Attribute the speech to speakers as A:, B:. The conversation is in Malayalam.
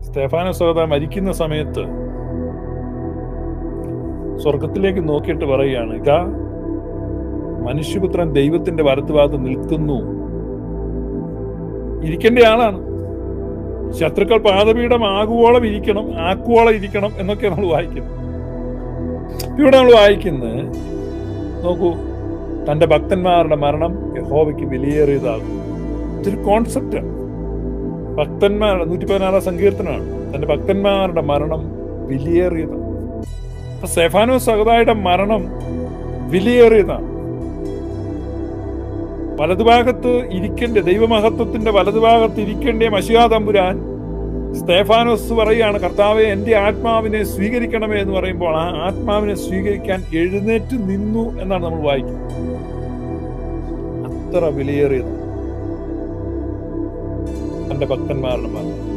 A: സ്തേഫാനോ സഹോദരൻ മരിക്കുന്ന സമയത്ത് സ്വർഗത്തിലേക്ക് നോക്കിയിട്ട് പറയുകയാണ് ഇതാ മനുഷ്യപുത്രൻ ദൈവത്തിന്റെ വലത്തുഭാഗത്ത് നിൽക്കുന്നു ഇരിക്കേണ്ട ആളാണ് ശത്രുക്കൾ പാദപീഠം ആകുവോളം ഇരിക്കണം ആക്കുവോളം ഇരിക്കണം എന്നൊക്കെ നമ്മൾ വായിക്കുന്നത് ഇവിടെ നമ്മൾ വായിക്കുന്നത് നോക്കൂ തന്റെ ഭക്തന്മാരുടെ മരണം യഹോവയ്ക്ക് വിലയേറിയതാകും ഇതൊരു കോൺസെപ്റ്റ് ഭക്തന്മാരുടെ നൂറ്റി പതിനാറാം സങ്കീർത്തനമാണ് തന്റെ ഭക്തന്മാരുടെ മരണം വിലയേറിയതാണ് അപ്പൊ സെഫാനോ സഹതായുടെ മരണം വിലയേറിയതാണ് വലതുഭാഗത്ത് ഇരിക്കേണ്ട ദൈവമഹത്വത്തിന്റെ വലതുഭാഗത്ത് ഇരിക്കേണ്ട മഷിയാ തമ്പുരാൻ സ്തേഫാനോസ് പറയുകയാണ് കർത്താവെ എന്റെ ആത്മാവിനെ സ്വീകരിക്കണമേ എന്ന് പറയുമ്പോൾ ആ ആത്മാവിനെ സ്വീകരിക്കാൻ എഴുന്നേറ്റ് നിന്നു എന്നാണ് നമ്മൾ വായിക്കുന്നത് അത്ര വിലയേറിയത് തന്റെ ഭക്തന്മാരുടെ മരണം